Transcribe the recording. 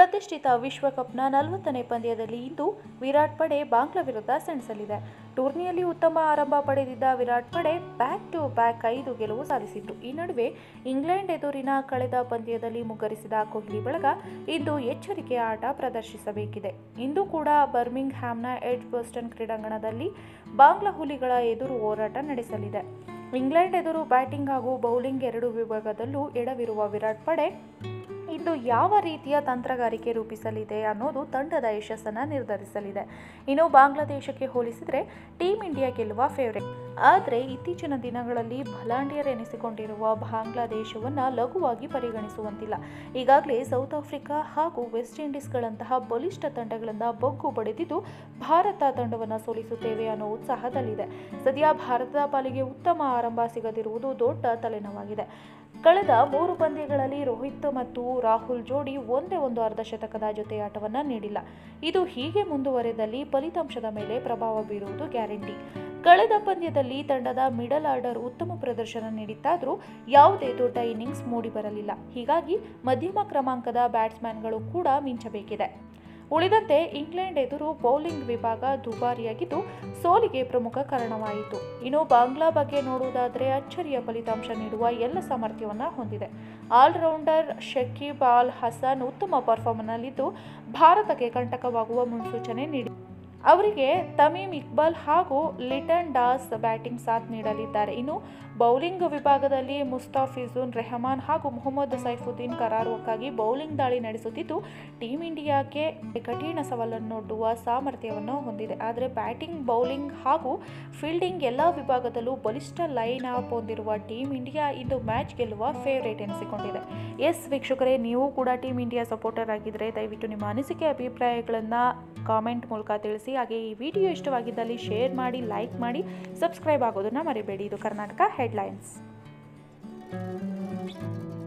ಪ್ರತಿಷ್ಠಿತ ವಿಶ್ವಕಪ್ನ ನಲವತ್ತನೇ ಪಂದ್ಯದಲ್ಲಿ ಇಂದು ವಿರಾಟ್ ಪಡೆ ಬಾಂಗ್ಲಾ ವಿರುದ್ಧ ಸೆಣಸಲಿದೆ ಟೂರ್ನಿಯಲ್ಲಿ ಉತ್ತಮ ಆರಂಭ ಪಡೆದಿದ್ದ ವಿರಾಟ್ ಪಡೆ ಬ್ಯಾಕ್ ಟು ಬ್ಯಾಕ್ ಐದು ಗೆಲುವು ಸಾಧಿಸಿತ್ತು ಈ ನಡುವೆ ಇಂಗ್ಲೆಂಡ್ ಎದುರಿನ ಕಳೆದ ಪಂದ್ಯದಲ್ಲಿ ಮುಗ್ಗರಿಸಿದ ಕೊಹ್ಲಿ ಬಳಗ ಇಂದು ಎಚ್ಚರಿಕೆಯ ಆಟ ಪ್ರದರ್ಶಿಸಬೇಕಿದೆ ಇಂದು ಕೂಡ ಬರ್ಮಿಂಗ್ ಹ್ಯಾಮ್ನ ಎಡ್ಜ್ ಬೋಸ್ಟನ್ ಕ್ರೀಡಾಂಗಣದಲ್ಲಿ ಬಾಂಗ್ಲಾ ಹುಲಿಗಳ ಎದುರು ಹೋರಾಟ ನಡೆಸಲಿದೆ ಇಂಗ್ಲೆಂಡ್ ಎದುರು ಬ್ಯಾಟಿಂಗ್ ಹಾಗೂ ಬೌಲಿಂಗ್ ಎರಡು ವಿಭಾಗದಲ್ಲೂ ಎಡವಿರುವ ವಿರಾಟ್ ಪಡೆ ಇಂದು ಯಾವ ರೀತಿಯ ತಂತ್ರಗಾರಿಕೆ ರೂಪಿಸಲಿದೆ ಅನ್ನೋದು ತಂಡದ ಯಶಸ್ಸನ್ನು ನಿರ್ಧರಿಸಲಿದೆ ಇನ್ನು ಬಾಂಗ್ಲಾದೇಶಕ್ಕೆ ಹೋಲಿಸಿದರೆ ಟೀಮ್ ಇಂಡಿಯಾ ಗೆಲ್ಲುವ ಫೇವರೇಟ್ ಆದರೆ ಇತ್ತೀಚಿನ ದಿನಗಳಲ್ಲಿ ಬಲಾಂಡಿಯರೆನಿಸಿಕೊಂಡಿರುವ ಬಾಂಗ್ಲಾದೇಶವನ್ನು ಲಘುವಾಗಿ ಪರಿಗಣಿಸುವಂತಿಲ್ಲ ಈಗಾಗಲೇ ಸೌತ್ ಆಫ್ರಿಕಾ ಹಾಗೂ ವೆಸ್ಟ್ ಇಂಡೀಸ್ಗಳಂತಹ ಬಲಿಷ್ಠ ತಂಡಗಳಿಂದ ಬಗ್ಗು ಬಡಿದಿದ್ದು ಭಾರತ ತಂಡವನ್ನು ಸೋಲಿಸುತ್ತೇವೆ ಅನ್ನೋ ಉತ್ಸಾಹದಲ್ಲಿದೆ ಸದ್ಯ ಭಾರತದ ಪಾಲಿಗೆ ಉತ್ತಮ ಆರಂಭ ಸಿಗದಿರುವುದು ದೊಡ್ಡ ತಲೆನೋವಾಗಿದೆ ಕಳೆದ ಮೂರು ಪಂದ್ಯಗಳಲ್ಲಿ ರೋಹಿತ್ ಮತ್ತು ರಾಹುಲ್ ಜೋಡಿ ಒಂದೇ ಒಂದು ಅರ್ಧಶತಕದ ಜೊತೆಯಾಟವನ್ನು ನೀಡಿಲ್ಲ ಇದು ಹೀಗೆ ಮುಂದುವರೆದಲ್ಲಿ ಫಲಿತಾಂಶದ ಮೇಲೆ ಪ್ರಭಾವ ಬೀರುವುದು ಗ್ಯಾರಂಟಿ ಕಳೆದ ಪಂದ್ಯದಲ್ಲಿ ತಂಡದ ಮಿಡಲ್ ಆರ್ಡರ್ ಉತ್ತಮ ಪ್ರದರ್ಶನ ನೀಡಿತ್ತಾದರೂ ಯಾವುದೇ ದೊಡ್ಡ ಇನ್ನಿಂಗ್ಸ್ ಮೂಡಿಬರಲಿಲ್ಲ ಹೀಗಾಗಿ ಮಧ್ಯಮ ಕ್ರಮಾಂಕದ ಬ್ಯಾಟ್ಸ್ಮನ್ಗಳು ಕೂಡ ಮಿಂಚಬೇಕಿದೆ ಉಳಿದಂತೆ ಇಂಗ್ಲೆಂಡ್ ಎದುರು ಬೌಲಿಂಗ್ ವಿಭಾಗ ದುಬಾರಿಯಾಗಿದ್ದು ಸೋಲಿಗೆ ಪ್ರಮುಖ ಕಾರಣವಾಯಿತು ಇನ್ನು ಬಾಂಗ್ಲಾ ಬಗ್ಗೆ ನೋಡುವುದಾದರೆ ಅಚ್ಚರಿಯ ಫಲಿತಾಂಶ ನೀಡುವ ಎಲ್ಲ ಸಾಮರ್ಥ್ಯವನ್ನು ಹೊಂದಿದೆ ಆಲ್ರೌಂಡರ್ ಶಕೀಬ್ ಅಲ್ ಹಸನ್ ಉತ್ತಮ ಪರ್ಫಾರ್ಮನ್ನಲ್ಲಿದ್ದು ಭಾರತಕ್ಕೆ ಕಂಟಕವಾಗುವ ಮುನ್ಸೂಚನೆ ನೀಡಿ ಅವರಿಗೆ ತಮೀಮ್ ಇಕ್ಬಾಲ್ ಹಾಗೂ ಲಿಟನ್ ಡಾಸ್ ಬ್ಯಾಟಿಂಗ್ ಸಾಥ್ ನೀಡಲಿದ್ದಾರೆ ಇನ್ನು ಬೌಲಿಂಗ್ ವಿಭಾಗದಲ್ಲಿ ಮುಸ್ತಾಫಿಜುನ್ ರೆಹಮಾನ್ ಹಾಗೂ ಮೊಹಮ್ಮದ್ ಸೈಫುದ್ದೀನ್ ಕರಾರುವಕ್ಕಾಗಿ ಬೌಲಿಂಗ್ ದಾಳಿ ನಡೆಸುತ್ತಿದ್ದು ಟೀಮ್ ಇಂಡಿಯಾಕ್ಕೆ ಕಠಿಣ ಸವಾಲನ್ನೊಡ್ಡುವ ಸಾಮರ್ಥ್ಯವನ್ನು ಹೊಂದಿದೆ ಆದರೆ ಬ್ಯಾಟಿಂಗ್ ಬೌಲಿಂಗ್ ಹಾಗೂ ಫೀಲ್ಡಿಂಗ್ ಎಲ್ಲ ವಿಭಾಗದಲ್ಲೂ ಬಲಿಷ್ಠ ಲೈನ್ ಅಪ್ ಹೊಂದಿರುವ ಟೀಮ್ ಇಂಡಿಯಾ ಇಂದು ಮ್ಯಾಚ್ ಗೆಲ್ಲುವ ಫೇವರೇಟ್ ಎನಿಸಿಕೊಂಡಿದೆ ಎಸ್ ವೀಕ್ಷಕರೇ ನೀವು ಕೂಡ ಟೀಮ್ ಇಂಡಿಯಾ ಸಪೋರ್ಟರ್ ಆಗಿದ್ದರೆ ದಯವಿಟ್ಟು ನಿಮ್ಮ ಅನಿಸಿಕೆ ಅಭಿಪ್ರಾಯಗಳನ್ನು ಕಾಮೆಂಟ್ ಮೂಲಕ ತಿಳಿಸಿ ಹಾಗೆ ಈ ವಿಡಿಯೋ ಇಷ್ಟವಾಗಿದ್ದಲ್ಲಿ ಶೇರ್ ಮಾಡಿ ಲೈಕ್ ಮಾಡಿ ಸಬ್ಸ್ಕ್ರೈಬ್ ಆಗೋದನ್ನು ಮರಿಬೇಡಿ ಇದು ಕರ್ನಾಟಕ ಹೆಡ್ಲೈನ್ಸ್